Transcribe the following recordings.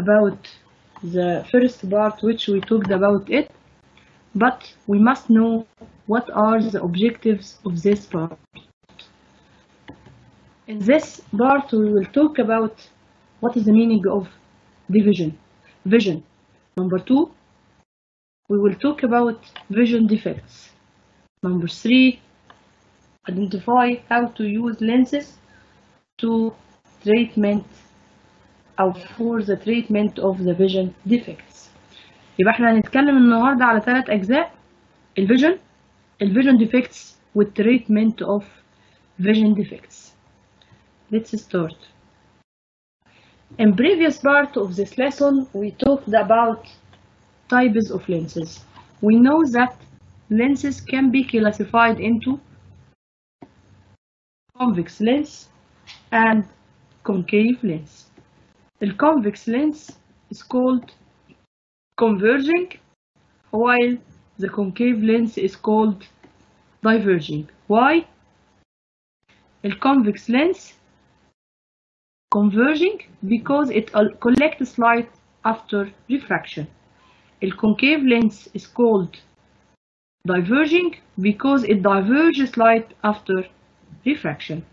about the first part which we talked about it but we must know what are the objectives of this part in this part we will talk about what is the meaning of division vision number two we will talk about vision defects number three identify how to use lenses to treatment أو for the treatment of the vision defects يبقى احنا هنتكلم النهارده على ثلاث أجزاء الفيجن الفيجن defects والتريتمنت of vision defects let's start in previous part of this lesson we talked about types of lenses we know that lenses can be classified into convex lens and concave lens. The convex lens is called converging while the concave lens is called diverging. Why? The convex lens converging because it collects light after refraction. The concave lens is called diverging because it diverges light after refraction.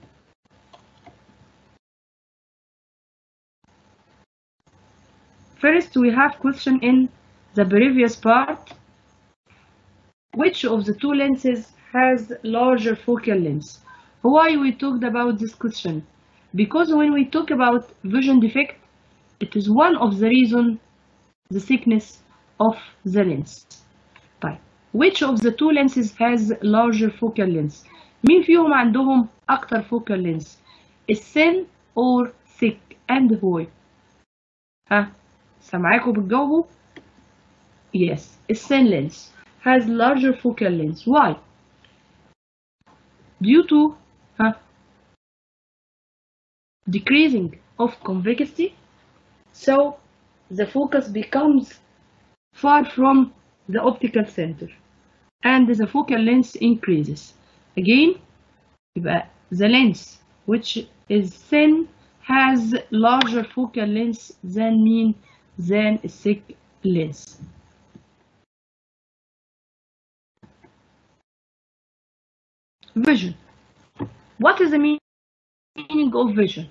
First, we have question in the previous part. Which of the two lenses has larger focal length? Why we talked about this question? Because when we talk about vision defect, it is one of the reason the thickness of the lens. طيب, which of the two lenses has larger focal length? مين فيهم عندهم أكتر focal length؟ الثين or thick and why؟ ها سامعاكم بتجاوبوا؟ Yes, الثين lens has larger focal length. Why? Due to ها decreasing of convexity, so the focus becomes far from the optical center and the focal length increases. Again, يبقى the lens which is thin has larger focal length than mean than a thick lens. Vision. What is the meaning of vision?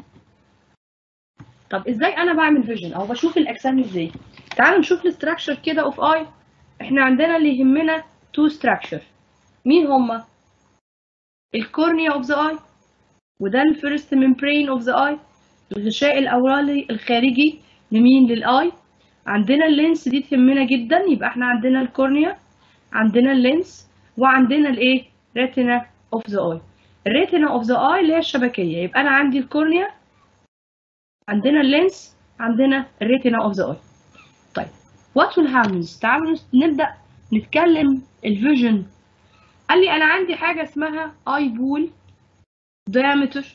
طب ازاي انا بعمل فيجن او بشوف الاجسام ازاي؟ تعالوا نشوف الاستراكشر كده اوف اي احنا عندنا اللي يهمنا تو ستراكشر مين هما؟ الكورنيا اوف ذا اي وده الفيرست ممبرين اوف ذا اي الغشاء الاولي الخارجي لمين للاي عندنا اللينس دي تهمنا جدا يبقى احنا عندنا الكورنيا عندنا اللينس وعندنا الايه ريتنا اوف ذا اي الريتنا اوف ذا اي اللي هي الشبكيه يبقى انا عندي الكورنيا عندنا اللينس عندنا الريتنا اوف ذا اي طيب وات ويل هابنز تعالوا نبدا نتكلم الفيجن قال لي انا عندي حاجه اسمها اي بول diameter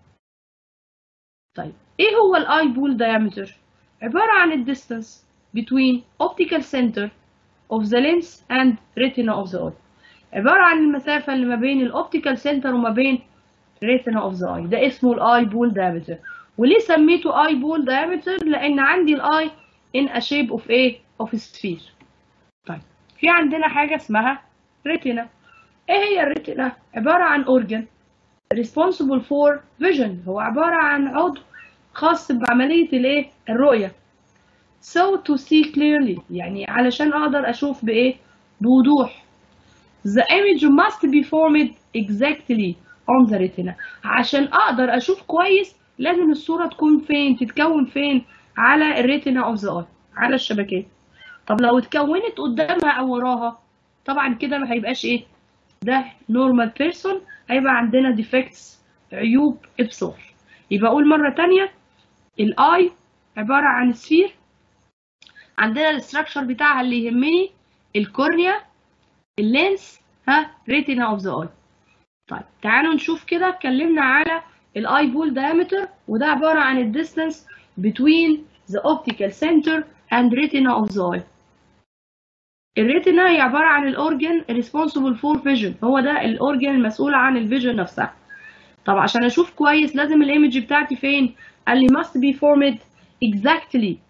طيب ايه هو الاي بول diameter عباره عن الديستانس between optical center of the lens and retina of the eye عباره عن المسافه اللي ما بين الاوبتيكال سنتر وما بين retina of the eye ده اسمه الاي بول diameter وليه سميته اي بول diameter لان عندي الاي in a shape of ايه of sphere طيب في عندنا حاجه اسمها retina ايه هي الريتنا عباره عن organ responsible for vision هو عباره عن عضو خاص بعمليه الايه الرؤيه so to see clearly يعني علشان اقدر اشوف بايه بوضوح the image must be formed exactly on the retina عشان اقدر اشوف كويس لازم الصوره تكون فين تتكون فين على الريتنا اوف ذا على الشبكات طب لو اتكونت قدامها او وراها طبعا كده ما هيبقاش ايه ده نورمال بيرسون هيبقى عندنا ديفكتس عيوب ابصار يبقى اقول مره تانية الاي عباره عن سفير عندنا الاستراكشر بتاعها اللي يهمني الكورنيا اللينس ها ريتنا اوف ذا اي طيب تعالوا نشوف كده اتكلمنا على الاي بول diameter وده عباره عن الديستانس between the optical center and retina of the eye الريتنا هي عباره عن الاورجن responsible for vision هو ده الاورجن المسؤول عن الفيجن نفسها طب عشان اشوف كويس لازم الايمج بتاعتي فين قال لي must be formed exactly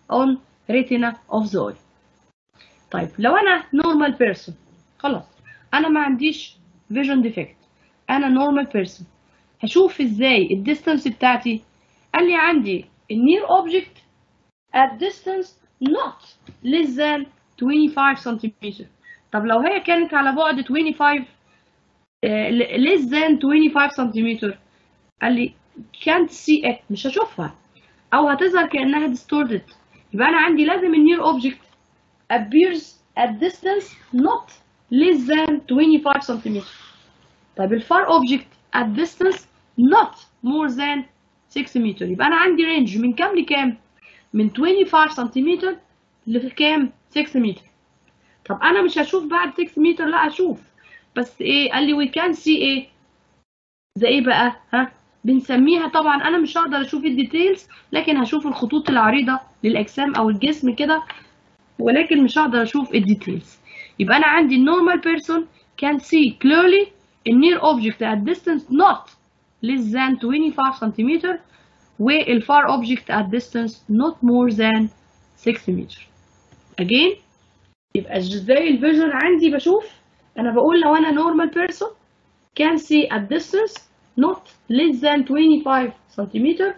on retina of the eye طيب لو انا normal person خلاص انا ما عنديش vision defect انا normal person هشوف ازاي الديستانس بتاعتي قال لي عندي النير object at distance not less than 25 سنتيمتر طب لو هي كانت على بعد 25 آه، less than 25 سنتيمتر قال لي can't see it مش هشوفها او هتظهر كانها distorted يبقى انا عندي لازم النير object appears at distance not less than 25 سنتيمتر طيب الفار object at distance not more than 6 متر يبقى انا عندي رينج من كام لكام من 25 سنتيمتر لكام 6 متر طب انا مش هشوف بعد 6 متر لا اشوف بس ايه قال لي we can see ايه زي ايه بقى ها بنسميها طبعا انا مش هقدر اشوف الديتيلز لكن هشوف الخطوط العريضه للاجسام او الجسم كده ولكن مش هقدر اشوف الديتيلز يبقى انا عندي normal person can see clearly a near object at distance not less than 25 centimeter والفار object at distance not more than 6 meter again يبقى ازاي الفيجن عندي بشوف انا بقول لو انا normal person can see at distance not less than 25 centimeter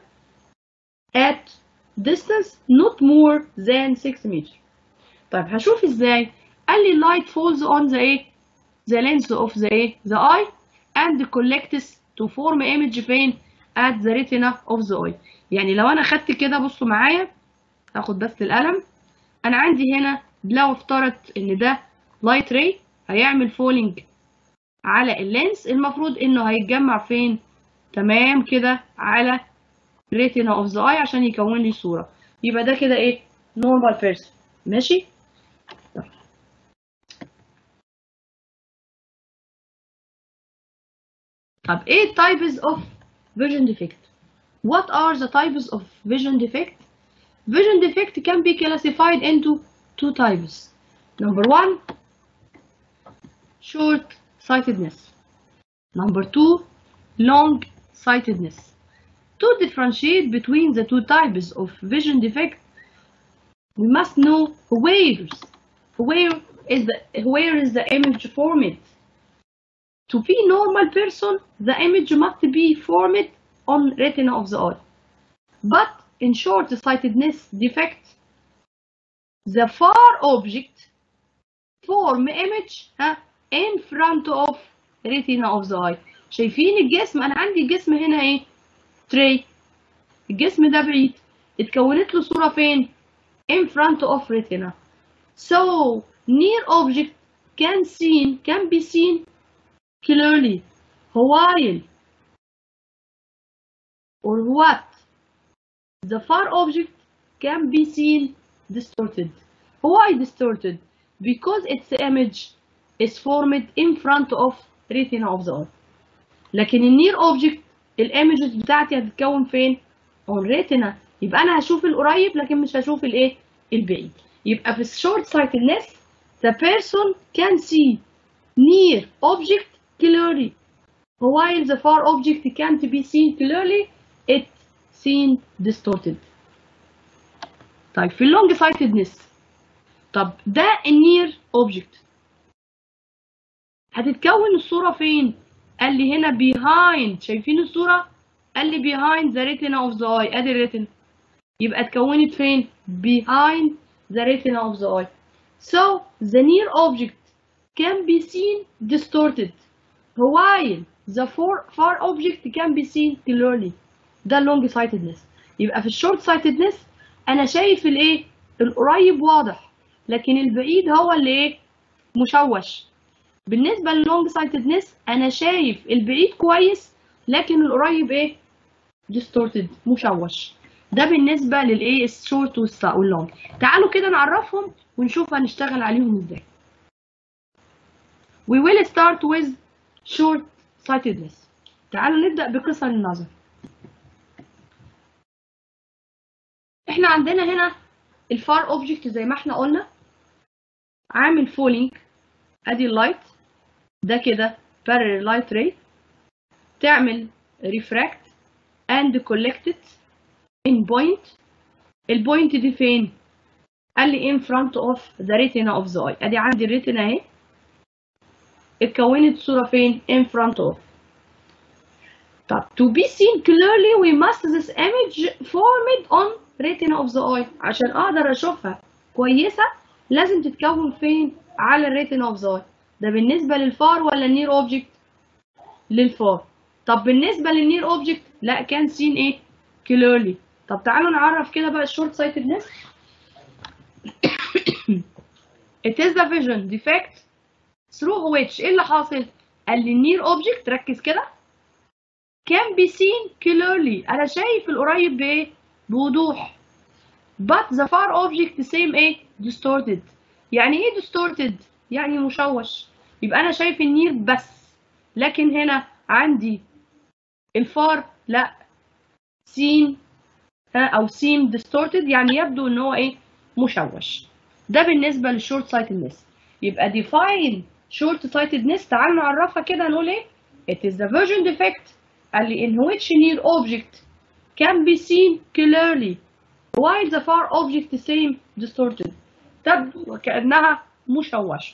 at distance not more than 6 meter طيب هشوف ازاي قال لي light falls on the ايه the lens of the ايه the eye and collects to form image فين at the retina of the eye يعني لو انا خدت كده بصوا معايا هاخد بس القلم انا عندي هنا لو افترضت ان ده light ray هيعمل فولينج على اللينس المفروض انه هيتجمع فين تمام كده على retina of the eye عشان يكون لي صورة يبقى ده كده ايه normal person ماشي طب ايه types of vision defect what are the types of vision defect vision defect can be classified into two types number one short sightedness number two long sightedness to differentiate between the two types of vision defect we must know where where is the where is the image formed to be normal person, the image must be formed on retina of the eye. But in short-sightedness defect, the far object form image ها, in front of retina of the eye. شايفين الجسم؟ أنا عندي الجسم هنا إيه؟ تري. الجسم ده بعيد. اتكونت له صورة فين؟ in front of retina. So near object can seen can be seen clearly while or what the far object can be seen distorted why distorted because its image is formed in front of retina of the eye لكن النير object الايمجز بتاعتي هتتكون فين on retina يبقى انا هشوف القريب لكن مش هشوف الايه البعيد يبقى في short sightedness the person can see near object clearly while the far object can't be seen clearly it's seen distorted طيب في long sightedness طب ده النير object هتتكون الصورة فين؟ قال لي هنا behind شايفين الصورة؟ قال لي behind the retina of the eye ادي الريتنا يبقى اتكونت فين؟ behind the retina of the eye so the near object can be seen distorted while the far, far object can be seen clearly ده long sightedness يبقى في الشورت sightedness انا شايف الايه القريب واضح لكن البعيد هو اللي ايه مشوش بالنسبة للونج sightedness انا شايف البعيد كويس لكن القريب ايه distorted مشوش ده بالنسبة للايه الشورت واللونج تعالوا كده نعرفهم ونشوف هنشتغل عليهم ازاي we will start with short sightedness تعالوا نبدأ بقصر النظر احنا عندنا هنا الفار اوبجكت زي ما احنا قلنا عامل فولينج ادي اللايت ده كده parallel light ray تعمل refract and collect it in point البوينت دي فين قال لي in front of the retina of the eye ادي عندي الريتنا اهي اتكونت صورة فين in front of طب to be seen clearly we must this image formed on retina of the eye عشان اقدر اشوفها كويسة لازم تتكون فين على الريتنا اوف ذا ده بالنسبة للفار ولا النير اوبجكت للفار طب بالنسبة للنير اوبجكت لا كان سين ايه clearly طب تعالوا نعرف كده بقى الشورت سايتدنس it is the vision defect through which ايه اللي حاصل قال لي النير اوبجكت ركز كده can be seen clearly انا شايف القريب بايه بوضوح but the far object same ايه distorted يعني ايه distorted يعني مشوش يبقى انا شايف النير بس لكن هنا عندي الفار لا seen او seem distorted يعني يبدو ان هو ايه مشوش ده بالنسبه للشورت سايتدنس يبقى define short sightedness تعالوا نعرفها كده نقول ايه it is the vision defect قال لي in which near object can be seen clearly while the far object same distorted تبدو وكأنها مشوشة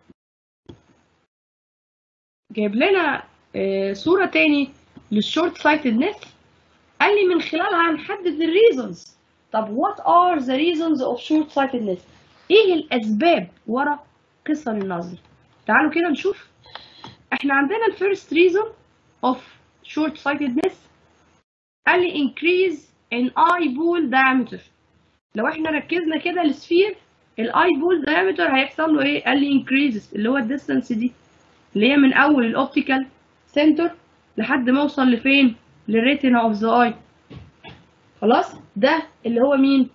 جايب لنا آه، صورة تاني للشورت سايتدنس قال لي من خلالها هنحدد الريزونز طب what are the reasons of short sightedness ايه الاسباب ورا قصر النظر تعالوا كده نشوف احنا عندنا الفيرست reason of short sightedness قال لي increase in eyeball diameter لو احنا ركزنا كده السفير الاي بول diameter هيحصل له ايه قال لي increases اللي هو الديستانس دي اللي هي من اول الاوبتيكال سنتر لحد ما اوصل لفين للريتنا اوف ذا اي خلاص ده اللي هو مين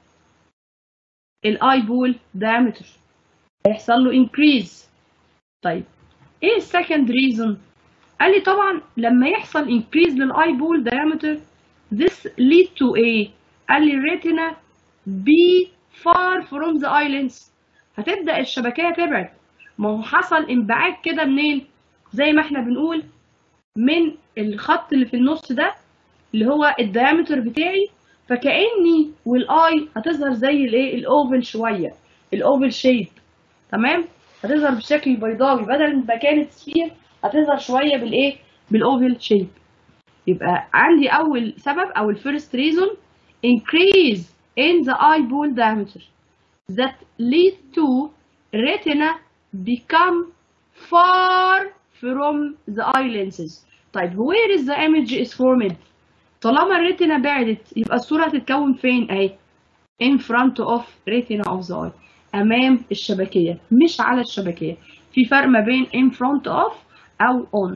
الاي بول diameter هيحصل له increase طيب ايه السكند ريزون قال لي طبعا لما يحصل increase للاي بول diameter this lead to ايه قال لي الريتنا be far from the islands هتبدأ الشبكية تبعد ما هو حصل انبعاج كده منين زي ما احنا بنقول من الخط اللي في النص ده اللي هو الديامتر بتاعي فكأني والاي هتظهر زي الايه الاوفل شوية الاوفل شيب تمام هتظهر بالشكل البيضاوي بدل ما كانت سفير هتظهر شوية بالايه بالاوفل شيب يبقى عندي اول سبب او الفيرست ريزون increase in the eyeball diameter that lead to retina become far from the eye lenses طيب where is the image is formed طالما الريتنا بعدت يبقى الصورة هتتكون فين اهي in front of retina of the eye امام الشبكية مش على الشبكية في فرق ما بين in front of او on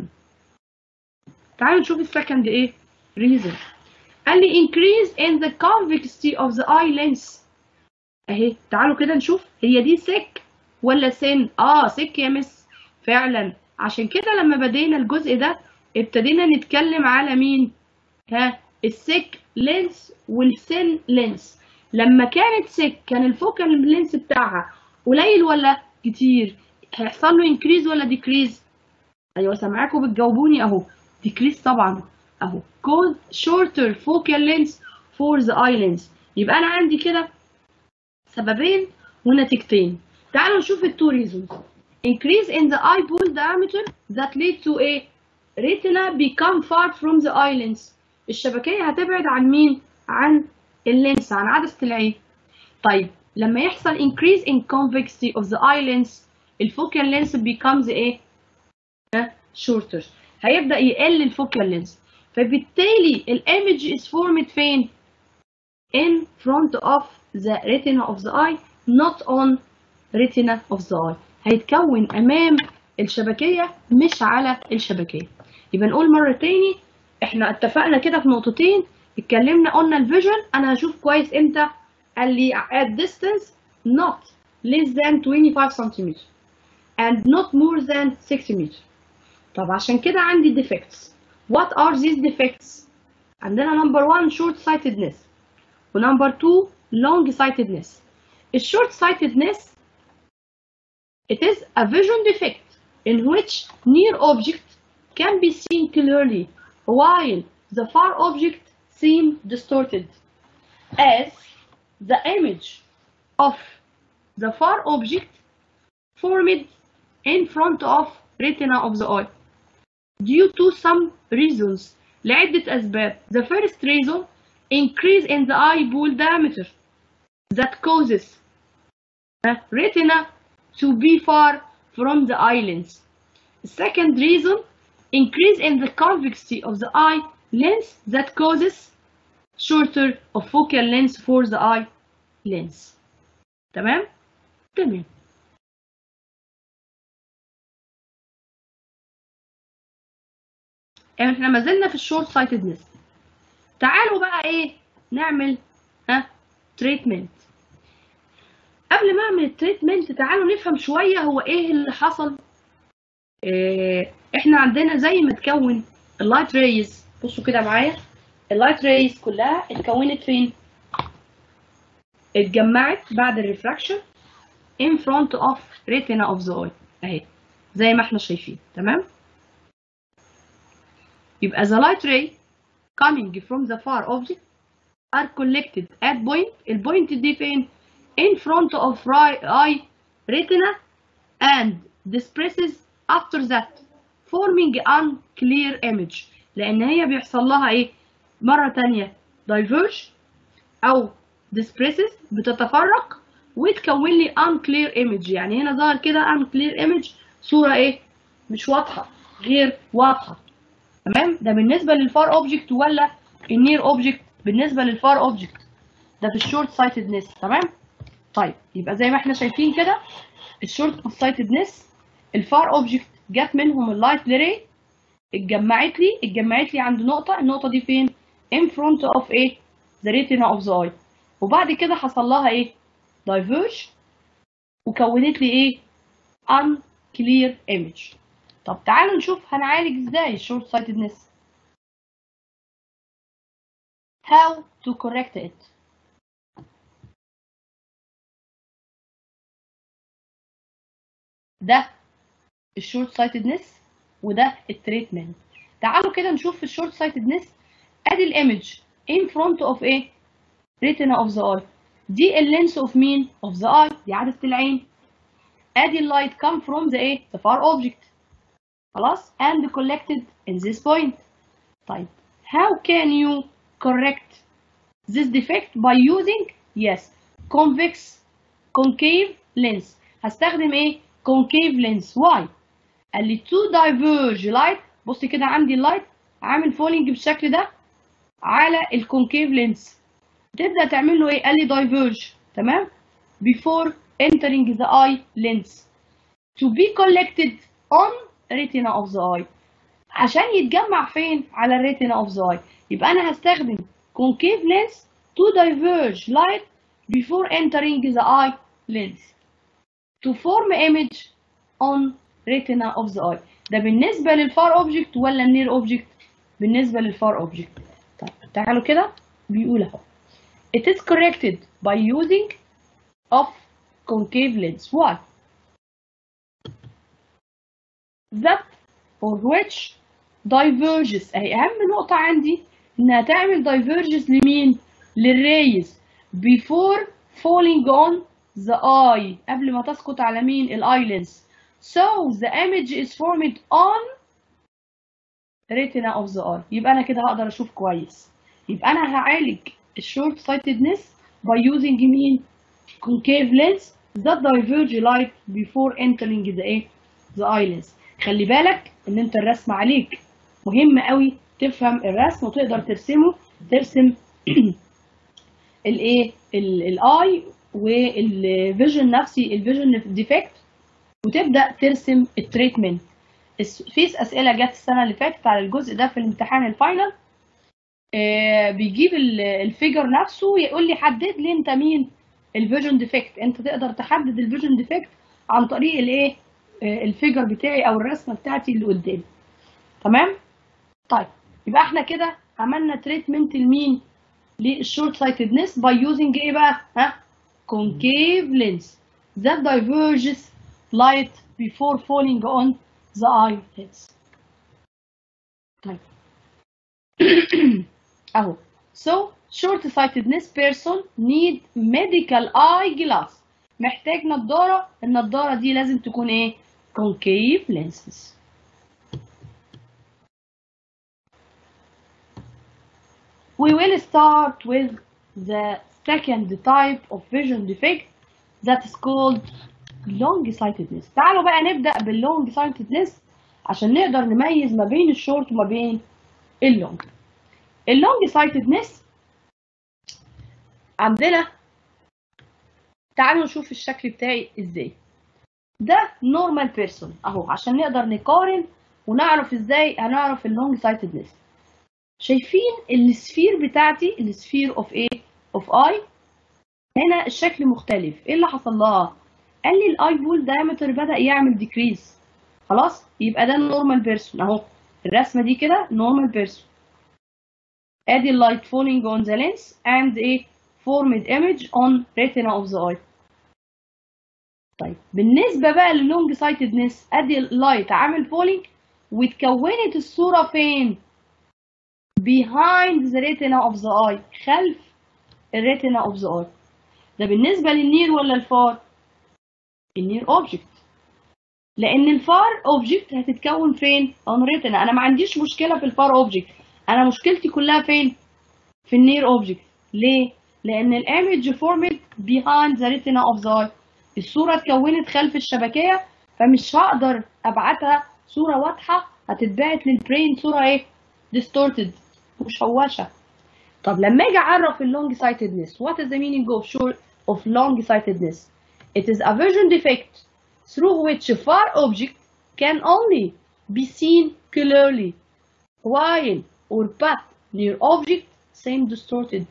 تعالوا نشوف السكند ايه reason قال لي increase in the convexity of the eye lens اهي تعالوا كده نشوف هي دي سك ولا سن اه سك يا مس فعلا عشان كده لما بدينا الجزء ده ابتدينا نتكلم على مين ها السك لينس والسن لينس لما كانت سك كان الفوكال لينس بتاعها قليل ولا كتير هيحصل له انكريز ولا ديكريز ايوه سامعاكم بتجاوبوني اهو ديكريز طبعا اهو called shorter focal length for the eye lens يبقى انا عندي كده سببين ونتيجتين تعالوا نشوف التو reasons increase in the eyeball diameter that lead to a retina become far from the eye lens الشبكية هتبعد عن مين؟ عن اللينس عن عدسة العين طيب لما يحصل increase in convexity of the eye lens الفوكال لينس becomes ايه؟ ها؟ shorter هيبدأ يقل الفوكال لينس فبالتالي الايمج is formed فين؟ in front of the retina of the eye not on retina of the eye هيتكون امام الشبكية مش على الشبكية يبقى نقول مرة تاني احنا اتفقنا كده في نقطتين اتكلمنا قلنا الفيجن انا هشوف كويس امتى قال لي at distance not less than 25 cm and not more than 6 meter طب عشان كده عندي defects what are these defects عندنا number one short sightedness ونمبر 2 long sightedness الشورت sightedness it is a vision defect in which near object can be seen clearly while the far object seem distorted as the image of the far object formed in front of retina of the eye due to some reasons لعدة أسباب the first reason increase in the eyeball diameter that causes the retina to be far from the eye lens the second reason increase in the convexity of the eye lens that causes shorter of focal length for the eye lens تمام تمام احنا ما زلنا في الشورت سايتدنس تعالوا بقى ايه نعمل ها تريتمنت قبل ما اعمل التريتمنت تعالوا نفهم شويه هو ايه اللي حصل إيه احنا عندنا زي ما تكون اللايت ريز بصوا كده معايا اللايت ريز كلها اتكونت فين اتجمعت بعد الريفراكشن in front of retina of the eye اهي زي ما احنا شايفين تمام يبقى the light ray coming from the far object are collected at point البوينت دي فين in front of right eye retina and disperses after that forming unclear image لان هي بيحصل لها ايه مرة تانية diverge او disperses بتتفرق وتكون لي unclear image يعني هنا ظهر كده unclear image صورة ايه مش واضحة غير واضحة تمام ده بالنسبة للفار اوبجكت ولا النير اوبجكت بالنسبة للفار اوبجكت ده في الشورت سايتدنس تمام طيب يبقى زي ما احنا شايفين كده الشورت سايتدنس الفار اوبجكت جت منهم اللايت ري اتجمعت لي اتجمعت لي عند نقطة النقطة دي فين in front of ايه the retina of the eye وبعد كده حصل لها ايه diverge وكونت لي ايه unclear image طب تعالوا نشوف هنعالج ازاي الشورت سايتدنس how to correct it ده الشورت سايتدنس وده التريتمنت تعالوا كده نشوف في الشورت سايتدنس ادي الايمج in front of ايه retina of the eye دي اللينس اوف مين of the eye دي عدسة العين ادي اللايت come from the ايه the far object خلاص and collected in this point طيب how can you correct this defect by using yes convex concave lens هستخدم ايه concave lens why قال لي to diverge light بص كده عندي اللايت عامل فولينج بالشكل ده على الكونكيف لينس تبدا تعمل له ايه قال لي diverge تمام before entering the eye lens to be collected on retina of the eye عشان يتجمع فين على الريتنا of the eye يبقى انا هستخدم concave lens to diverge light before entering the eye lens to form image on retina of the eye ده بالنسبة للفار اوبجكت ولا النير اوبجكت بالنسبة للفار اوبجكت طيب تعالوا كده بيقول اهو it is corrected by using of concave lens why that for which diverges اهي اهم نقطة عندي انها تعمل diverges لمين للريز before falling on the eye قبل ما تسقط على مين الاي lens so the image is formed on retina of the eye يبقى انا كده هقدر اشوف كويس يبقى انا هعالج الشورت sightedness by using مين concave lens that diverge light before entering the ايه the eye lens خلي بالك ان انت الرسم عليك مهم قوي تفهم الرسم وتقدر ترسمه ترسم الايه الاي والفيجن نفسي الفيجن ديفكت وتبدا ترسم التريتمنت في اسئله جت السنه اللي فاتت على الجزء ده في الامتحان الفاينل آه بيجيب الفيجر نفسه يقول لي حدد لي انت مين الفيجن ديفكت انت تقدر تحدد الفيجن ديفكت عن طريق الايه آه الفيجر بتاعي او الرسمه بتاعتي اللي قدامي تمام طيب يبقى احنا كده عملنا تريتمنت لمين للشورت سايتدنس باي يوزنج ايه بقى ها concave lens that diverges light before falling on the eyelids. طيب اهو so short sightedness person need medical eye glass محتاج نضاره النضاره دي لازم تكون ايه concave lenses we will start with the second type of vision defect that is called long sightedness تعالوا بقى نبدأ باللونج sightedness عشان نقدر نميز ما بين الشورت وما بين اللونج اللونج sightedness عندنا تعالوا نشوف الشكل بتاعي ازاي ده نورمال بيرسون اهو عشان نقدر نقارن ونعرف ازاي هنعرف اللونج سايتدنس شايفين السفير بتاعتي السفير اوف ايه اوف اي هنا الشكل مختلف ايه اللي حصل لها قال لي الاي بول دايمتر بدا يعمل ديكريز خلاص يبقى ده نورمال بيرسون اهو الرسمه دي كده نورمال بيرسون ادي اللايت فولينج اون ذا لينس اند ايه formed image on retina of the eye طيب بالنسبه بقى للونج سايتدنس ادي اللايت عامل فولينج واتكونت الصوره فين behind the retina of the eye خلف الريتنا of the eye ده بالنسبه للنير ولا الفار النير اوبجكت لان الفار اوبجكت هتتكون فين on retina انا ما عنديش مشكله في الفار اوبجكت انا مشكلتي كلها فين في النير اوبجكت ليه لان الايمج فورمد behind the retina of the eye الصورة اتكونت خلف الشبكية فمش هقدر ابعتها صورة واضحة هتتبعت للبرين صورة ايه distorted مشوشة طب لما اجي اعرف اللونج sightedness what is the meaning of short of long sightedness it is a vision defect through which a far object can only be seen clearly while or path near object same distorted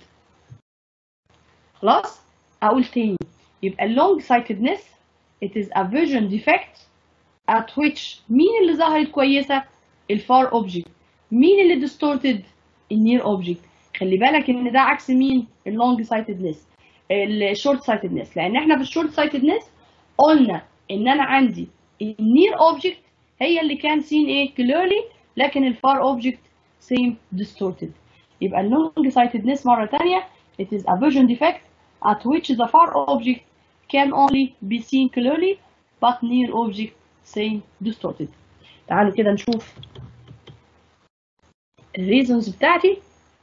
خلاص اقول تاني يبقى long sightedness it is a vision defect at which مين اللي ظهرت كويسة الفار object مين اللي distorted النير object خلي بالك ان ده عكس مين اللونج سايتدنس الشورت سايتدنس لان احنا في الشورت سايتدنس قلنا ان انا عندي النير اوبجكت هي اللي كان سين ايه clearly لكن الفار اوبجكت سيم distorted يبقى اللونج سايتدنس مره ثانيه it is a vision defect at which the far object can only be seen clearly but near object same distorted تعالوا كده نشوف الريزونز بتاعتي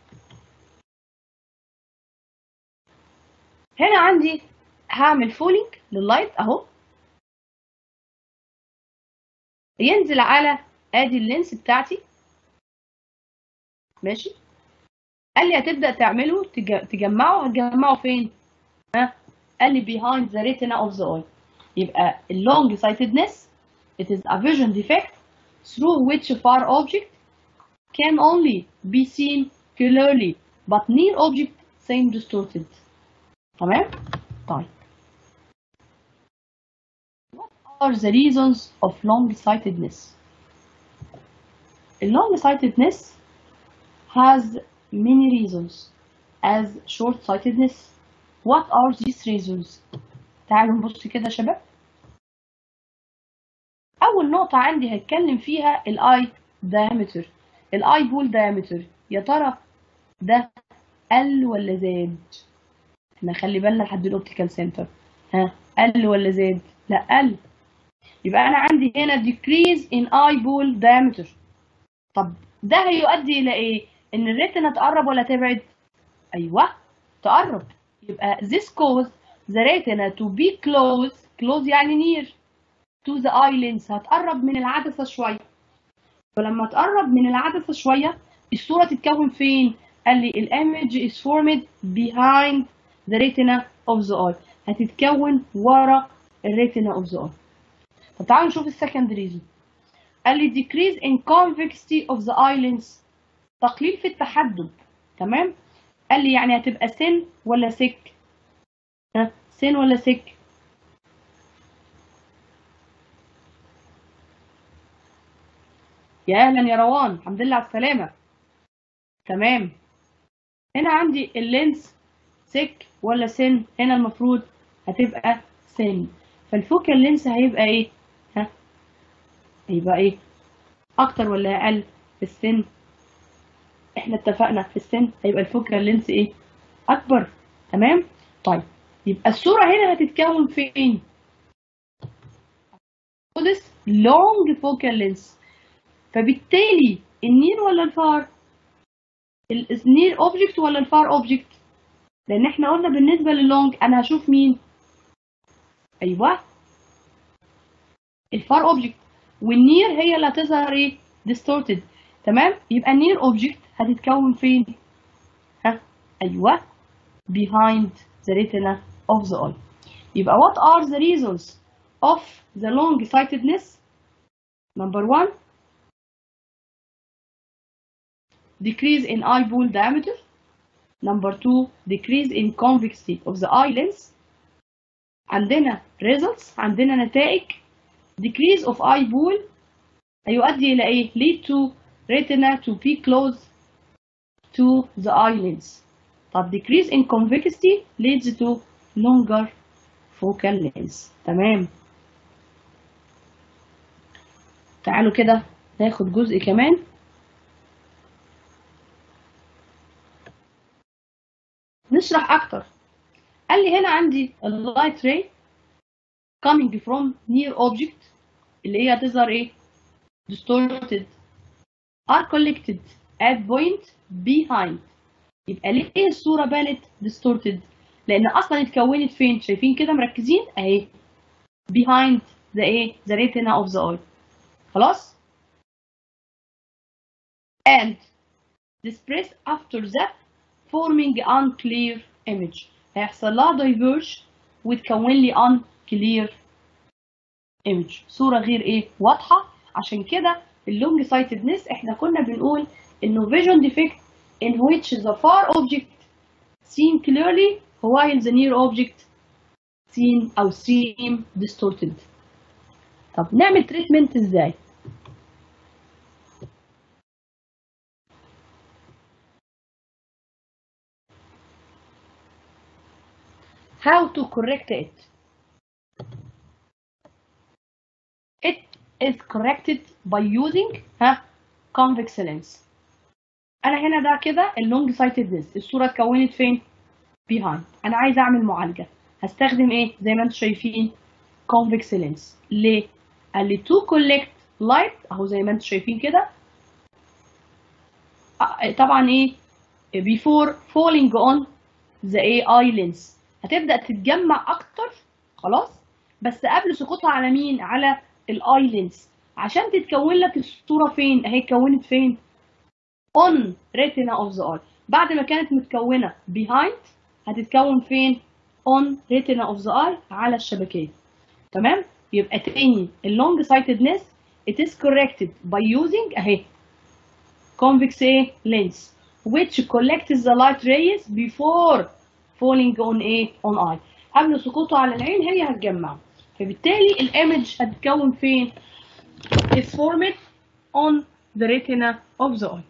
هنا عندي هعمل فولينج لللايت اهو ينزل على ادي اللينس بتاعتي ماشي قال لي هتبدا تعمله تجمعه هتجمعه فين ها قال لي behind the retina of the eye يبقى long sightedness it is a vision defect through which a far object can only be seen clearly but near object same distorted تمام طيب what are the reasons of long sightedness long sightedness has many reasons as short sightedness what are these reasons تعالوا نبص كده يا شباب اول نقطة عندي هتكلم فيها الاي diameter الاي بول diameter يا ترى ده قل ولا زاد احنا خلي بالنا لحد الاوبتيكال سنتر ها قل ولا زاد لا قل يبقى انا عندي هنا decrease in eye ball diameter طب ده هيؤدي الى ايه ان الريتنا تقرب ولا تبعد ايوه تقرب يبقى this cause the retina to be close close يعني near to the eye lens هتقرب من العدسة شوية فلما تقرب من العدسة شوية الصورة تتكون فين؟ قال لي الامج is formed behind the retina of the eye هتتكون ورا الريتنا of the eye طب تعالوا نشوف السكند ريزون قال لي decrease in convexity of the eye lens تقليل في التحدب تمام قال لي يعني هتبقى سن ولا سك ها سن ولا سك يا اهلا يا روان الحمد لله على السلامه تمام هنا عندي اللينس سك ولا سن هنا المفروض هتبقى سن فالفوكال لينس هيبقى ايه ها هيبقى ايه اكتر ولا اقل في السن احنا اتفقنا في السن هيبقى الفوكال لينس ايه اكبر تمام طيب يبقى الصورة هنا هتتكون فين؟ this long focal length فبالتالي النير ولا الفار؟ النير اوبجكت ولا الفار اوبجكت؟ لان احنا قلنا بالنسبة للونج انا هشوف مين؟ ايوه الفار اوبجكت والنير هي اللي هتظهر ايه؟ distorted تمام؟ يبقى النير اوبجكت هتتكون فين؟ ها؟ ايوه behind the retina of the eye. يبقى what are the reasons of the long sightedness? Number one, decrease in eyeball diameter. Number two, decrease in convexity of the eye lens. عندنا results عندنا نتائج decrease of eyeball هيؤدي إلى إيه؟ lead to retina to be close to the eye lens. طب decrease in convexity leads to longer focal length تمام تعالوا كده ناخد جزء كمان نشرح اكتر قال لي هنا عندي اللايت راي coming from near object اللي هي هتظهر ايه distorted are collected at point behind يبقى ليه الصورة بانت distorted لأن أصلا اتكونت فين شايفين كده مركزين أهي behind the ايه the retina of the eye خلاص and dispersed after that forming unclear image هيحصل لها diverge وتكون لي unclear image صورة غير ايه واضحة عشان كده اللونج سايتدنس احنا كنا بنقول انه vision defect in which the far object seen clearly while the near object seen أو seem distorted. طب نعمل تريتمنت ازاي؟ How to correct it? It is corrected by using ها convex lens. انا هنا ده كده اللونج سايتدنس الصوره اتكونت فين behind انا عايز اعمل معالجه هستخدم ايه زي ما انتم شايفين convex lens ليه قال لي to collect light اهو زي ما انتم شايفين كده طبعا ايه before falling on the a eye lens هتبدا تتجمع اكتر خلاص بس قبل سقوطها على مين على الاي لينس عشان تتكون لك الصوره فين اهي اتكونت فين on retina of the eye بعد ما كانت متكونة behind هتتكون فين on retina of the eye على الشبكية تمام يبقى تاني اللونج sightedness it is corrected by using اهي convex lens which collects the light rays before falling on a on eye قبل سقوطه على العين هي هتجمع فبالتالي الايمج هتتكون فين is formed on the retina of the eye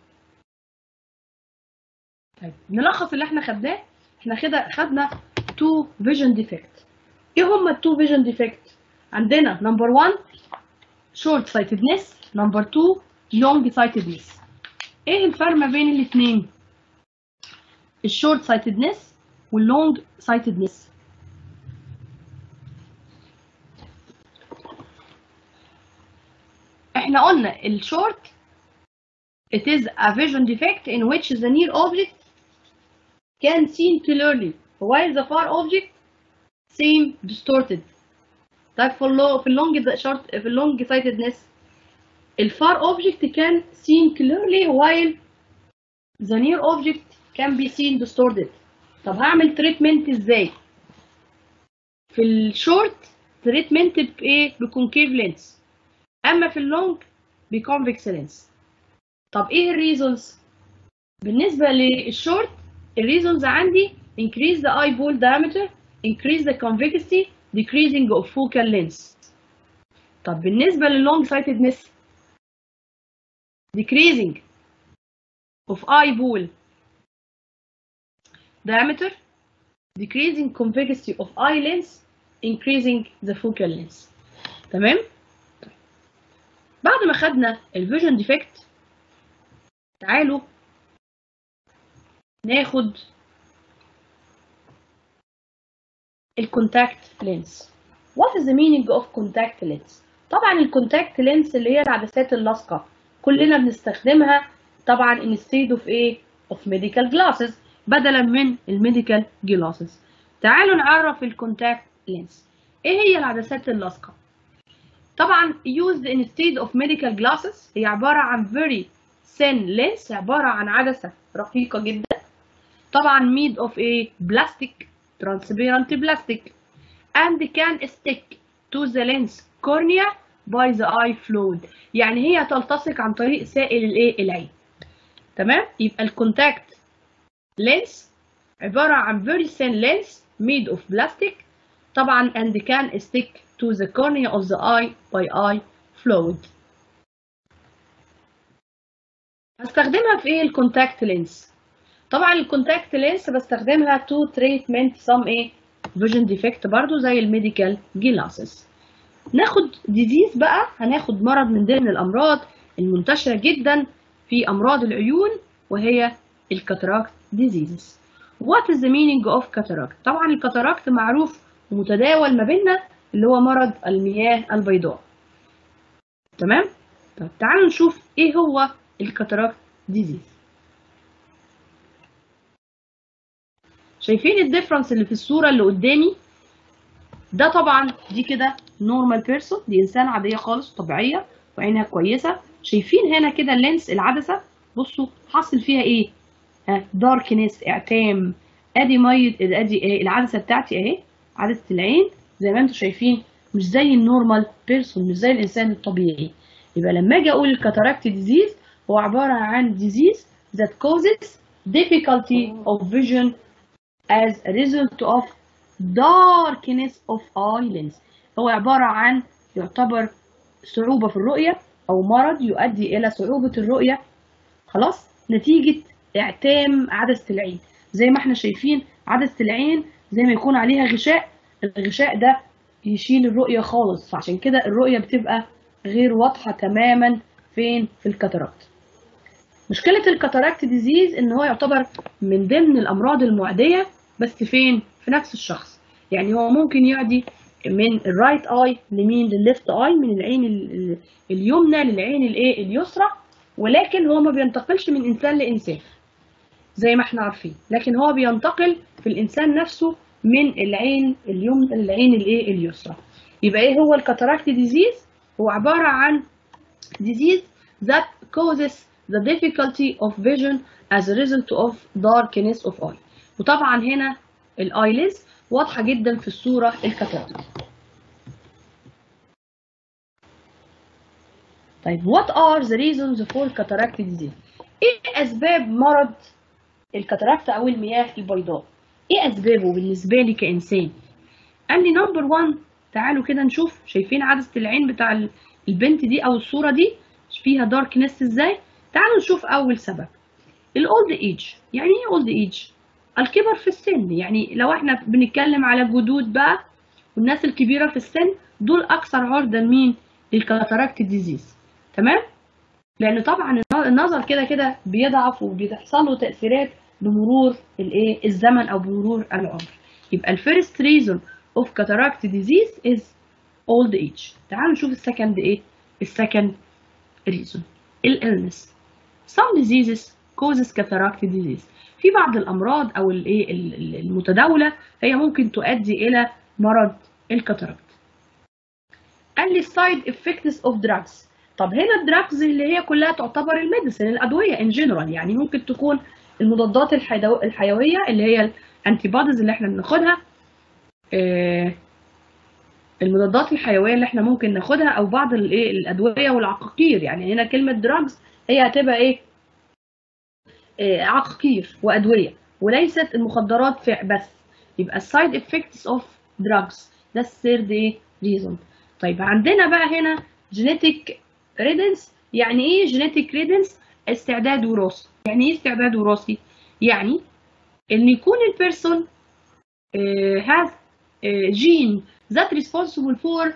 طيب نلخص اللي احنا خدناه احنا كده خدنا تو فيجن ديفكت ايه هما التو فيجن ديفكت عندنا نمبر 1 شورت سايتدنس نمبر 2 لونج سايتدنس ايه الفرق ما بين الاثنين الشورت سايتدنس واللونج سايتدنس احنا قلنا الشورت it is a vision defect in which the near object can seen clearly while the far object seem distorted طيب في اللو في اللونج شورت في اللونج sightedness الفار object can seen clearly while the near object can be seen distorted طب هعمل تريتمنت ازاي في الشورت تريتمنت بايه بكونكيف لينس اما في اللونج بكونفكس لينس طب ايه الريزونز بالنسبه للشورت الريزونز عندي increase the eyeball diameter increase the convexity decreasing of focal length طب بالنسبه لللونج sightedness decreasing of eyeball diameter decreasing convexity of eye length increasing the focal length تمام بعد ما خدنا الفيجن ديفكت تعالوا ناخد الكونتاكت لينس What is the meaning of contact lens طبعا الكونتاكت لينس اللي هي العدسات اللاصقة كلنا بنستخدمها طبعا instead of ايه of medical glasses بدلا من الميديكال glasses تعالوا نعرف الكونتاكت لينس ايه هي العدسات اللاصقة طبعا used instead of medical glasses هي عبارة عن very thin lens عبارة عن عدسة رقيقة جدا طبعا made of a plastic transparent plastic and can stick to the lens cornea by the eye fluid يعني هي تلتصق عن طريق سائل الايه العين تمام يبقى الكونتاكت لينس عبارة عن very thin lens made of plastic طبعا and can stick to the cornea of the eye by eye fluid هستخدمها في ايه الكونتاكت لينس طبعا الكونتاكت لينس بستخدمها تو تريتمنت سم ايه فيجن ديفكت برضو زي الميديكال جلاسز ناخد ديزيز بقى هناخد مرض من ضمن الامراض المنتشره جدا في امراض العيون وهي الكاتاراكت ديزيزز وات از ذا مينينج اوف كاتاراكت طبعا الكاتاراكت معروف ومتداول ما بيننا اللي هو مرض المياه البيضاء تمام طب تعالوا نشوف ايه هو الكاتاراكت ديزيز شايفين الديفرنس اللي في الصورة اللي قدامي ده طبعا دي كده نورمال بيرسون دي انسان عادية خالص طبيعية وعينها كويسة شايفين هنا كده اللينس العدسة بصوا حاصل فيها ايه ها داركنس اعتام ادي مية ادي ايه العدسة بتاعتي اهي عدسة العين زي ما انتم شايفين مش زي النورمال بيرسون مش زي الانسان الطبيعي يبقى لما اجي اقول الكاتاراكت ديزيز هو عبارة عن disease that causes difficulty of vision as a result of darkness of eye lens هو عبارة عن يعتبر صعوبة في الرؤية أو مرض يؤدي إلى صعوبة الرؤية خلاص نتيجة اعتام عدسة العين زي ما احنا شايفين عدسة العين زي ما يكون عليها غشاء الغشاء ده يشيل الرؤية خالص فعشان كده الرؤية بتبقى غير واضحة تماما فين في الكاتاراكت مشكلة الكاتاراكت ديزيز ان هو يعتبر من ضمن الامراض المعدية بس فين في نفس الشخص يعني هو ممكن يعدي من الرايت اي لمين للليفت اي من العين اليمنى للعين الايه اليسرى ولكن هو ما بينتقلش من انسان لانسان زي ما احنا عارفين لكن هو بينتقل في الانسان نفسه من العين اليمنى للعين الايه اليسرى يبقى ايه هو الكاتاراكت ديزيز هو عبارة عن disease that causes the difficulty of vision as a result of darkness of eye وطبعا هنا الايليز واضحة جدا في الصورة الكاتاراكت طيب what are the reasons for cataract disease ايه اسباب مرض الكاتاراكت او المياه البيضاء ايه اسبابه بالنسبة لي كانسان قال لي نمبر 1 تعالوا كده نشوف شايفين عدسة العين بتاع البنت دي او الصورة دي فيها داركنس ازاي تعالوا نشوف اول سبب الاولد ايج يعني ايه اولد ايج الكبر في السن يعني لو احنا بنتكلم على جدود بقى والناس الكبيرة في السن دول اكثر عرضة مين للكاتاراكت ديزيز تمام لان طبعا النظر كده كده بيضعف وبتحصل له تاثيرات بمرور الايه الزمن او بمرور العمر يبقى الفيرست ريزون اوف كاتاراكت ديزيز از اولد ايج تعالوا نشوف السكند ايه السكند ريزون الالنس some diseases causes cataract disease في بعض الامراض او الايه المتداوله هي ممكن تؤدي الى مرض الكاتاراكت قال لي side effects of drugs طب هنا الدراجز اللي هي كلها تعتبر الميديسن الادويه ان جنرال يعني ممكن تكون المضادات الحيويه اللي هي الانتي بوديز اللي احنا بناخدها المضادات الحيويه اللي احنا ممكن ناخدها او بعض الايه الادويه والعقاقير يعني هنا كلمه دراجز هي هتبقى ايه عقاقير وادويه وليست المخدرات بس يبقى السايد افكتس اوف دراجز ده الثيرد ايه ريزون طيب عندنا بقى هنا جينيتك ريدنس يعني ايه جينيتك ريدنس استعداد وراثي يعني ايه استعداد وراثي يعني ان يكون البيرسون هاز جين ذات responsible for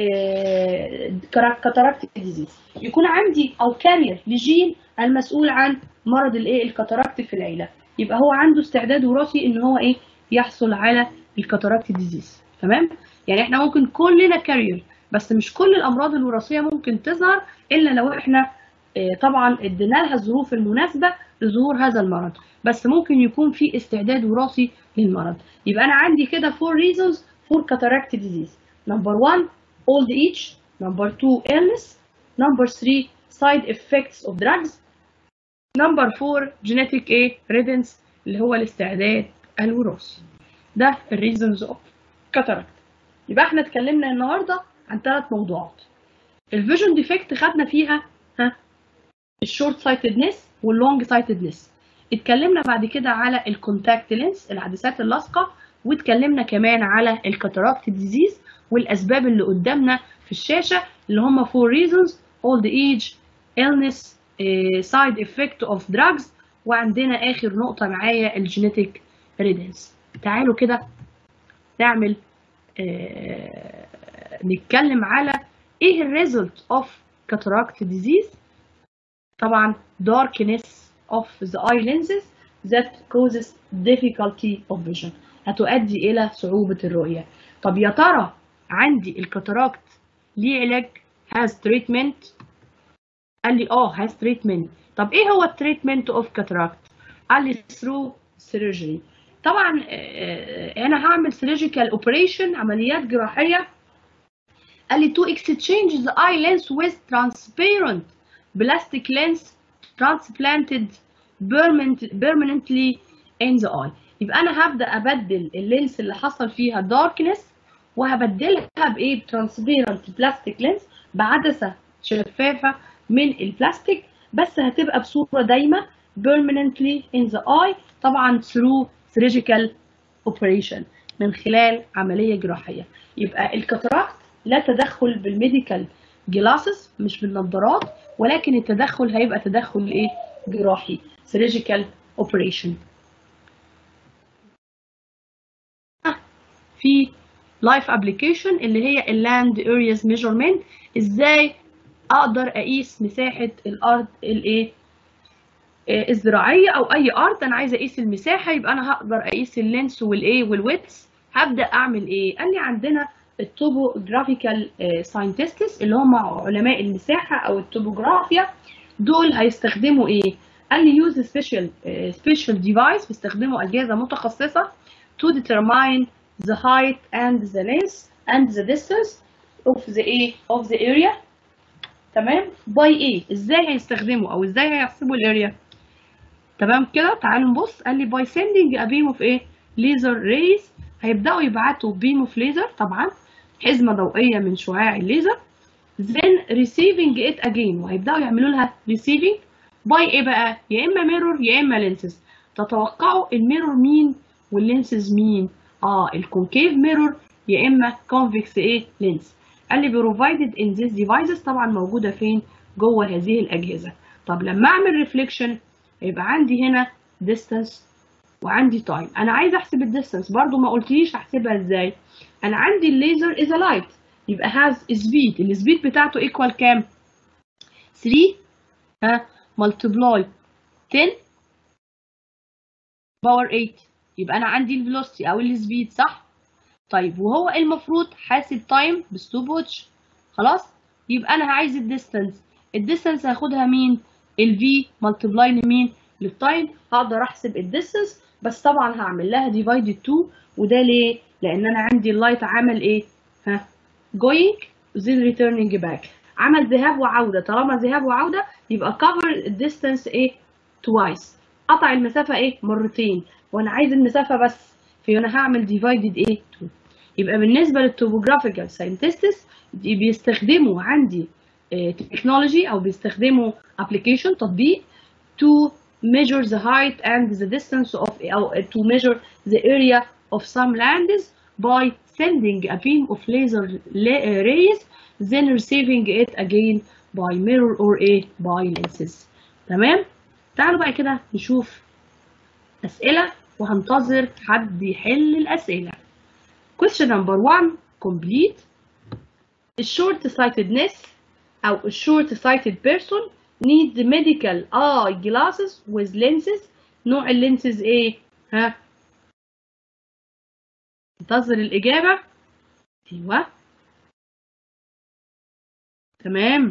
كاتاراكت ديزيز يكون عندي او كارير لجين المسؤول عن مرض الايه الكاتاراكت في العيله يبقى هو عنده استعداد وراثي ان هو ايه يحصل على الكاتاراكت ديزيز تمام يعني احنا ممكن كلنا كارير بس مش كل الامراض الوراثيه ممكن تظهر الا لو احنا طبعا ادينا لها الظروف المناسبه لظهور هذا المرض بس ممكن يكون في استعداد وراثي للمرض يبقى انا عندي كده four reasons for cataract disease number one old age number two illness number three side effects of drugs number four genetic ايه readiness اللي هو الاستعداد الوراثي ده الريزونز اوف كاتاراكت يبقى احنا اتكلمنا النهارده عن ثلاث موضوعات الفيجن ديفكت خدنا فيها ها الشورت سايتدنس واللونج سايتدنس اتكلمنا بعد كده على الكونتاكت لينس العدسات اللاصقه واتكلمنا كمان على الكاتاراكت ديزيز والاسباب اللي قدامنا في الشاشه اللي هم فور ريزونز اولد ايج illness سايد افكت اوف دراجز وعندنا اخر نقطه معايا الجينيتك ريدنس تعالوا كده نعمل آه نتكلم على ايه الريزلت اوف cataract disease طبعا darkness of the eye lenses that causes difficulty of vision هتؤدي الى صعوبة الرؤية طب يا ترى عندي الكاتاراكت ليه علاج has treatment قال لي اه has treatment طب ايه هو التريتمنت اوف كاتاراكت قال لي through surgery طبعا انا هعمل surgical operation عمليات جراحيه قال لي to exchange the eye lens with transparent plastic lens transplanted permanently in the eye يبقى انا هبدا ابدل اللينس اللي حصل فيها darkness وهبدلها بايه transparent plastic lens بعدسه شفافه من البلاستيك بس هتبقى بصوره دايمه permanently in the eye طبعا through surgical operation من خلال عمليه جراحيه يبقى الكاتاراكت لا تدخل بالميديكال جلاسز مش بالنظارات ولكن التدخل هيبقى تدخل ايه جراحي surgical operation في لايف ابلكيشن اللي هي اللاند ارياز ميجرمنت ازاي اقدر اقيس مساحه الارض الايه الزراعيه او اي ارض انا عايزه اقيس المساحه يبقى انا هقدر اقيس اللينس والايه والويتس هبدا اعمل ايه قال لي عندنا التوبوجرافيكال ساينتستس اللي هم علماء المساحه او التوبوجرافيا دول هيستخدموا ايه قال لي يوز سبيشال سبيشال ديفايس بيستخدموا اجهزه متخصصه to determine the height and the length and the distance of the a of the area تمام باي ايه ازاي هيستخدموا او ازاي هيحسبوا الاريا تمام كده تعالوا نبص قال لي باي سيندنج ا بيم اوف ايه ليزر ريز هيبداوا يبعتوا بيم اوف ليزر طبعا حزمه ضوئيه من شعاع الليزر then receiving it again وهيبداوا يعملوا لها receiving باي ايه بقى يا اما ميرور يا اما لينسز تتوقعوا الميرور مين واللينسز مين اه الكونكيف ميرور يا اما كونفكس ايه لينس قال لي provided in these devices طبعا موجوده فين جوه هذه الاجهزه طب لما اعمل ريفليكشن يبقى عندي هنا distance وعندي time انا عايز احسب الديستانس برضو ما قلتليش احسبها ازاي انا عندي الليزر is a light يبقى has speed السبيد بتاعته equal كام 3 ها multiply 10 باور 8 يبقى انا عندي الفيلوسيتي او السبيد صح طيب وهو المفروض حاسب تايم بستوب واتش خلاص يبقى انا عايز الديستانس الديستانس هاخدها مين الفي ملتبلاي لمين للتايم هقدر احسب الديستانس بس طبعا هعمل لها ديفايدد 2 وده ليه لان انا عندي اللايت عمل ايه ها going then returning back عمل ذهاب وعوده طالما ذهاب وعوده يبقى cover الديستانس ايه twice قطع المسافه ايه مرتين وانا عايز المسافه بس فانا هعمل ديفايدد ايه 2 يبقى بالنسبه للتوبوجرافيكال ساينتستس بيستخدموا عندي تكنولوجي او بيستخدموا ابلكيشن تطبيق to measure the height and the distance of او to measure the area of some lands by sending a beam of laser rays then receiving it again by mirror or a by lenses تمام تعالوا بقى كده نشوف أسئلة وهنتظر حد يحل الأسئلة question number one complete short sightedness أو short sighted person need the medical eye glasses with lenses نوع اللينسز ايه ها انتظر الإجابة أيوه تمام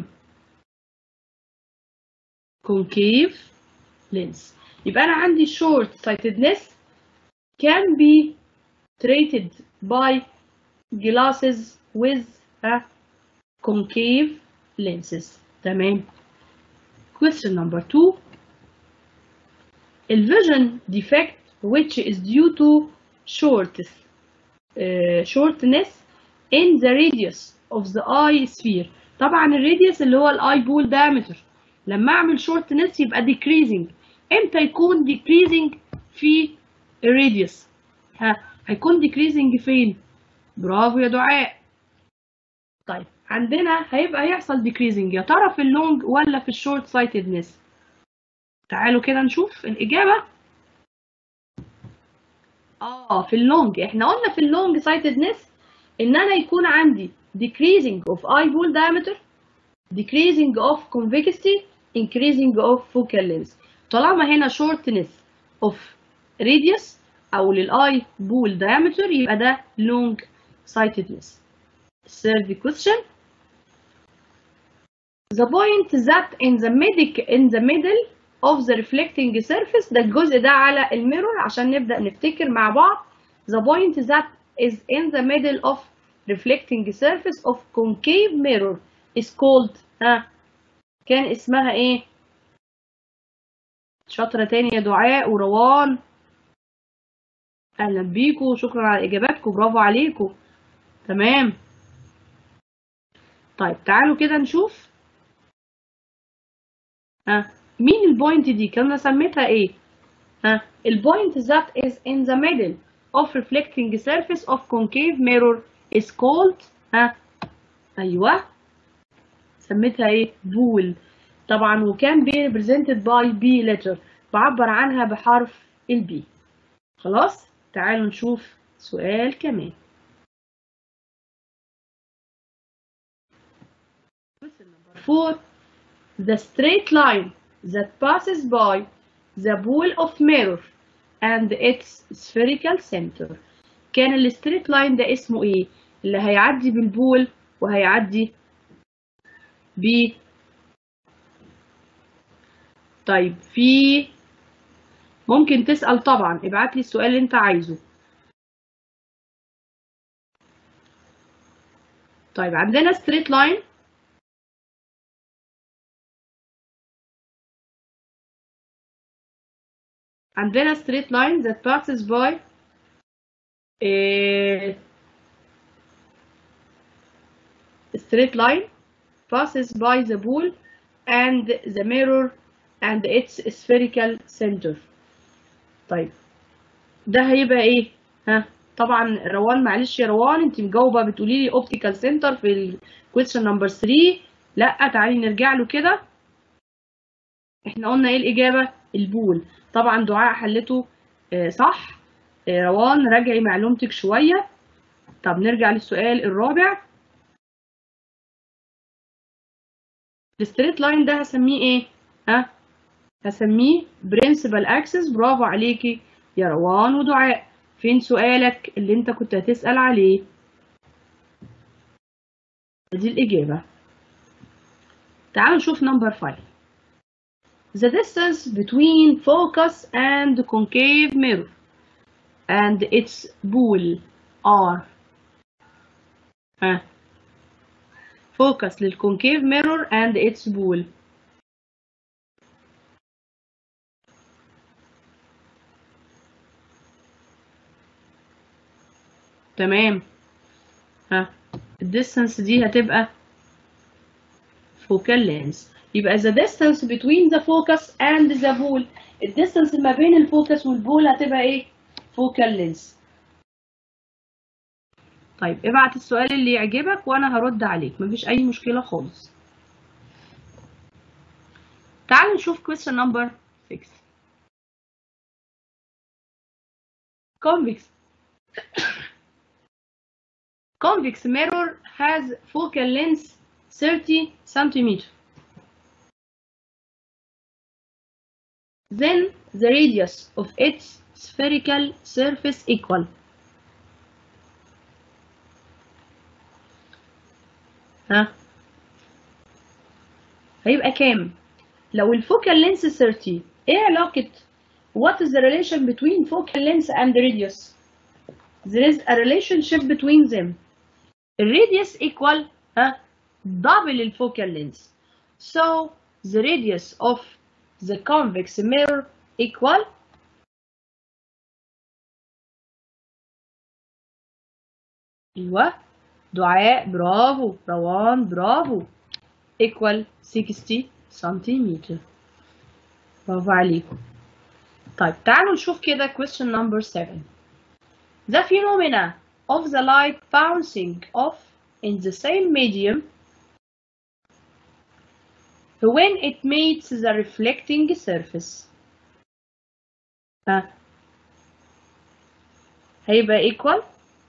concave lens يبقى أنا عندي short sightedness can be treated by glasses with a concave lenses تمام question number two الvision defect which is due to short, uh, shortness in the radius of the eye sphere طبعا الراديوس اللي هو الاي بول diameter لما اعمل shortness يبقى decreasing امتى يكون decreasing في الراديوس ها هيكون decreasing فين برافو يا دعاء طيب عندنا هيبقى يحصل decreasing يا ترى في اللونج ولا في الشورت سايتدنس تعالوا كده نشوف الإجابة اه في اللونج احنا قلنا في اللونج سايتدنس ان انا يكون عندي decreasing of eyeball diameter decreasing of convexity increasing of focal length طالما هنا shortness of radius او للاي بول diameter يبقى ده long sightedness third question the point that in the medic in the middle of the reflecting surface ده الجزء ده على الميرور عشان نبدأ نفتكر مع بعض the point that is in the middle of reflecting surface of concave mirror is called ها كان اسمها ايه شاطرة تاني يا دعاء وروان اهلا بيكم شكرا على اجاباتكم برافو عليكم تمام طيب تعالوا كده نشوف ها مين البوينت دي كنا سميتها ايه ها البوينت that is in the middle of reflecting surface of concave mirror is called ها ايوه سميتها ايه بول طبعا وكان بي represented by B letter بعبر عنها بحرف البي خلاص تعالوا نشوف سؤال كمان four the straight line that passes by the pool of mirror and its spherical center كان الستريت لاين ده اسمه ايه اللي هيعدي بالبول وهيعدي ب طيب في ممكن تسأل طبعا ابعت لي السؤال اللي انت عايزه طيب عندنا straight line عندنا straight line that passes by a straight line passes by the pool and the mirror and its spherical center طيب ده هيبقى ايه ها طبعا روان معلش يا روان انت مجاوبه بتقولي لي اوبتيكال سنتر في الكويستشن نمبر 3 لا تعالي نرجع له كده احنا قلنا ايه الاجابه البول طبعا دعاء حلته آه صح آه روان راجعي معلومتك شويه طب نرجع للسؤال الرابع الستريت لاين ده هسميه ايه ها هسميه برنسبل اكسس برافو عليكي يا روان ودعاء فين سؤالك اللي انت كنت هتسأل عليه دي الإجابة تعالوا نشوف نمبر 5 The distance between focus and concave mirror and its pool are ها focus للconcave mirror and its pool تمام ها الديستانس دي هتبقى focal length يبقى the distance between the focus and the ball الديستانس ما بين الفوكس والبول هتبقى ايه focal length طيب ابعت السؤال اللي يعجبك وانا هرد عليك مفيش اي مشكلة خالص تعال نشوف question number 6 convex convex mirror has focal length 30 centimeter. Then the radius of its spherical surface equal. ها هيبقى كام لو الفوكال لينس 30 ايه علاقة what is the relation between focal length and radius there is a relationship between them الراديوس equal ها double الفوكال length so the radius of the convex mirror equal ايوه دعاء برافو روان برافو equal 60 سنتيمتر برافو عليكم طيب تعالوا نشوف كده question number 7 The phenomena of the light bouncing off in the same medium when it meets the reflecting surface ها هيبقى equal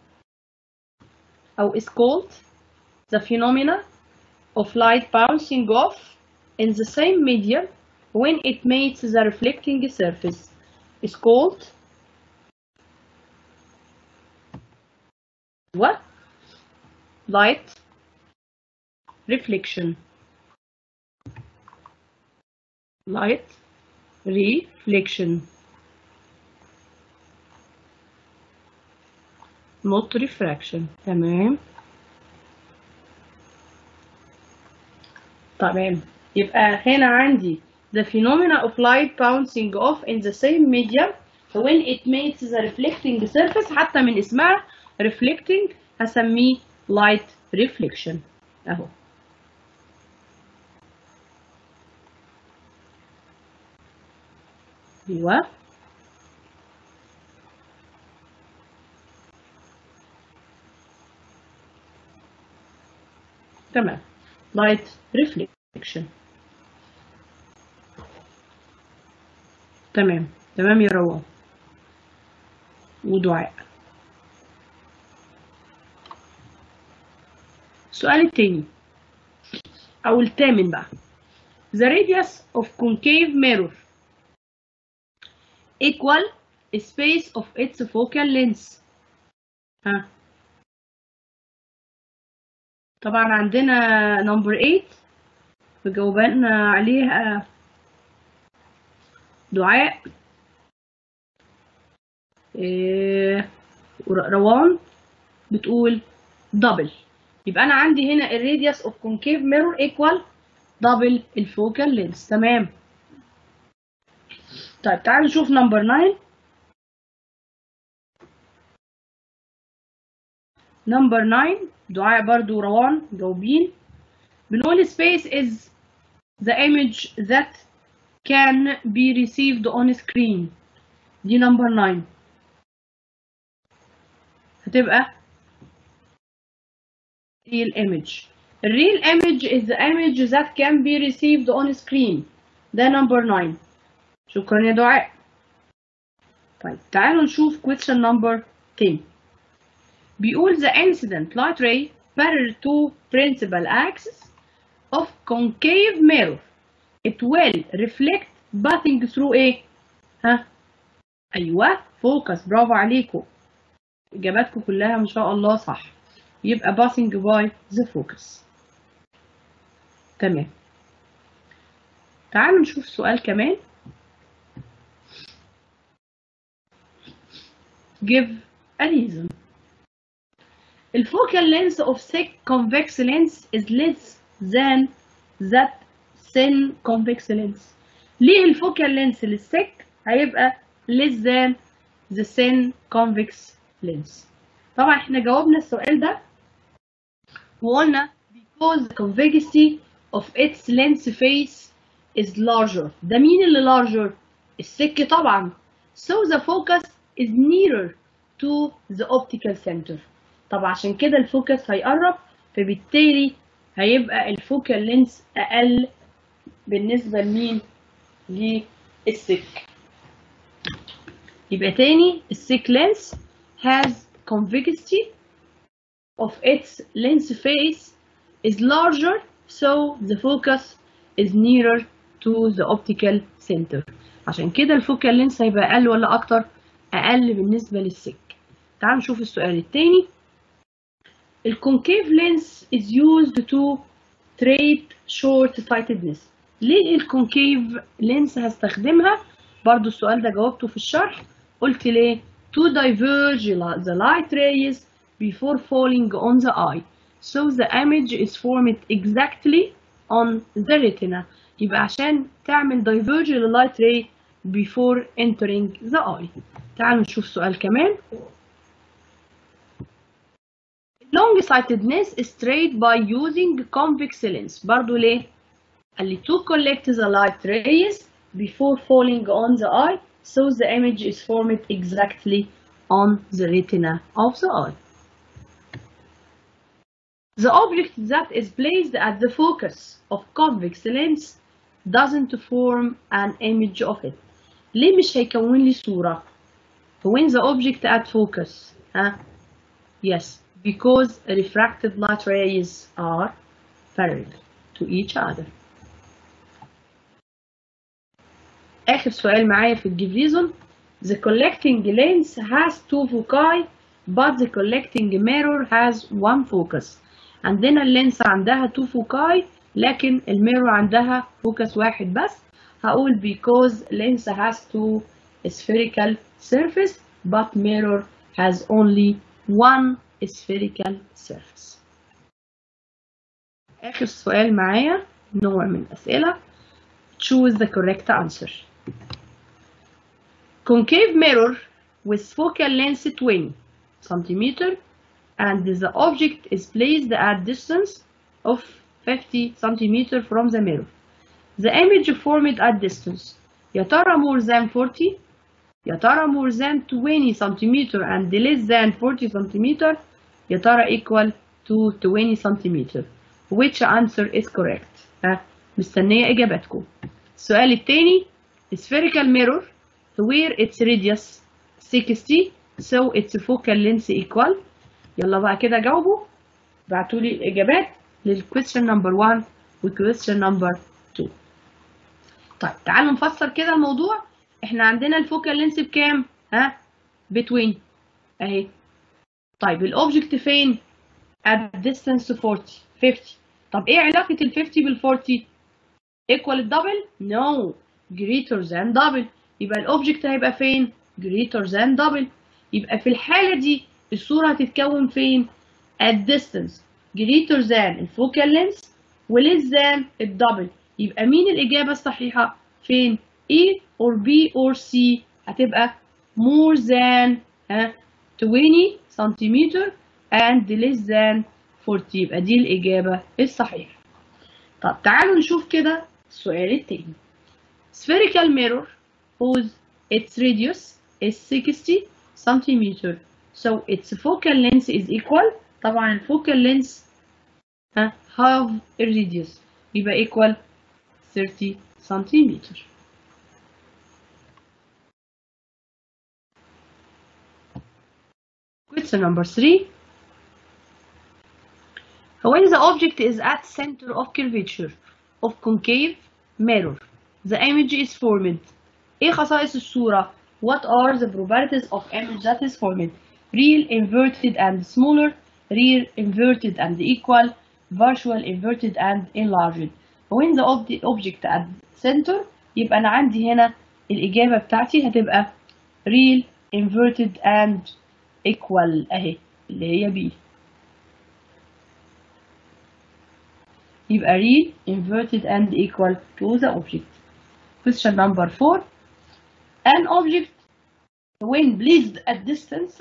أو is called the phenomena of light bouncing off in the same medium when it meets the reflecting surface is called what? Light reflection. Light reflection. Not refraction. تمام. تمام. يبقى هنا عندي the phenomena of light bouncing off in the same medium when it meets the reflecting surface حتى من اسمها reflecting هسميه light reflection اهو ايوه تمام light reflection تمام تمام يا روان ودعاء السؤال التاني أو الثامن بقى The radius of concave mirror equal space of its focal length ها طبعا عندنا number 8 مجاوبانا عليها دعاء إيه روان بتقول دبل يبقى انا عندي هنا الراديوس اوف كونكيف ميرور ايكوال دبل الفوكال لينس تمام طيب تعالوا نشوف نمبر 9 نمبر 9 دعاء برضو روان جاوبين بنقول space is the image that can be received on screen دي نمبر 9 هتبقى real image real image is the image that can be received on screen ده number 9 شكرا يا دعاء طيب تعالوا نشوف question number 10 بيقول the incident light ray parallel to principal axis of concave mirror it will reflect passing through ايه ها ايوه focus برافو عليكم اجاباتكم كلها ما شاء الله صح يبقى passing by the focus تمام تعالوا نشوف سؤال كمان give a reason The focal length of thick convex lens is less than that thin convex lens ليه الفوكال لينس للسك هيبقى less than the thin convex lens طبعا احنا جاوبنا السؤال ده وقلنا because the convexity of its lens face is larger ده مين اللي larger السك طبعا so the focus is nearer to the optical center طب عشان كده الفوكس هيقرب فبالتالي هيبقى الفوكال لينس اقل بالنسبه لمين للسك يبقى تاني السك لينس has convexity of its lens face is larger so the focus is nearer to the optical center عشان كده الفوكال لينس هيبقى اقل ولا اكتر اقل بالنسبه للسك تعالوا نشوف السؤال التاني الكونكيف lens is used to treat short sightedness ليه الكونكيف lens هستخدمها برضو السؤال ده جاوبته في الشرح قلت ليه to diverge the light rays before falling on the eye so the image is formed exactly on the retina يبقى عشان تعمل diverge the light ray before entering the eye تعالوا نشوف سؤال كمان long sightedness is treated by using convex lens برضو ليه قال لي to collect the light rays before falling on the eye so the image is formed exactly on the retina of the eye the object that is placed at the focus of convex lens doesn't form an image of it ليه مش هيكون لي صورة when the object at focus huh? yes because refracted light rays are parallel to each other آخر سؤال معايا في الجيف reason the collecting lens has two foci but the collecting mirror has one focus عندنا اللينس عندها two foci لكن الميرور عندها فوكس واحد بس هقول because lens has two spherical surface but mirror has only one spherical surface آخر سؤال معايا نوع من الأسئلة choose the correct answer concave mirror with focal length 20 centimeter and the object is placed at distance of 50 centimeter from the mirror the image formed at distance يا ترى more than 40 يا ترى more than 20 centimeter and less than 40 centimeter يا ترى equal to 20 centimeter which answer is correct ها مستنية إجاباتكم السؤال التاني spherical mirror where its radius 60 so its focal length equal يلا بقى كده جاوبوا بعتوا لي الإجابات للquestion number 1 وquestion number 2 طيب تعالوا نفسر كده الموضوع احنا عندنا الفوكال لينس بكام ها بتوين اهي طيب الاوبجكت فين at distance 40 50 طب ايه علاقة ال 50 بال 40 equal الدبل no greater than double يبقى الاوبجكت هيبقى فين greater than double يبقى في الحالة دي الصورة هتتكون فين at distance greater than الفوكال لينس و less than الدبل يبقى مين الإجابة الصحيحة فين A or B or C هتبقى more than ها 20 سنتيمتر and less than 40 يبقى دي الإجابة الصحيحة طب تعالوا نشوف كده السؤال التاني spherical mirror whose its radius is 60 centimeter so its focal length is equal طبعا الفوكال length ها half radius يبقى equal 30 centimeter Question number three. When the object is at center of curvature of concave mirror, the image is formed. إيه خصائص الصورة؟ What are the properties of image that is formed? Real, inverted and smaller, real, inverted and equal, virtual, inverted and enlarged. When the ob- object at center يبقى أنا عندي هنا الإجابة بتاعتي هتبقى real, inverted and equal اهي اللي هي B يبقى real inverted and equal to the object question number four an object when placed at distance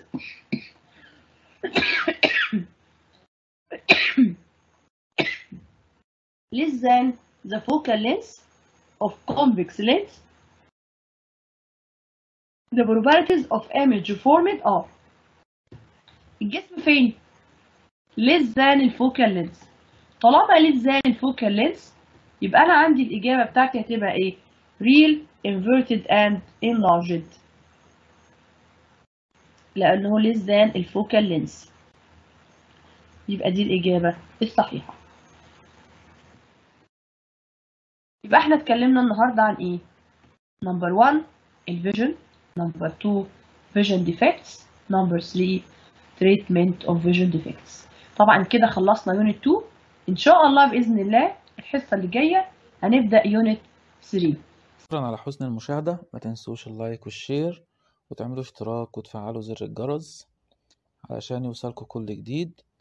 less than the focal length of convex lens the probabilities of image formed are الجسم فين؟ less than الفوكال لينس طالما less than الفوكال لينس يبقى أنا عندي الإجابة بتاعتي هتبقى إيه؟ real inverted and enlarged لأنه less than الفوكال لينس يبقى دي الإجابة الصحيحة يبقى احنا اتكلمنا النهاردة عن ايه؟ نمبر 1 الفيجن نمبر 2 vision defects نمبر 3 treatment of vision defects طبعا كده خلصنا يونت 2 ان شاء الله باذن الله الحصه اللي جايه هنبدا يونت 3 شكرا على حسن المشاهدة ما تنسوش اللايك والشير وتعملوا اشتراك وتفعلوا زر الجرس علشان يوصلكوا كل جديد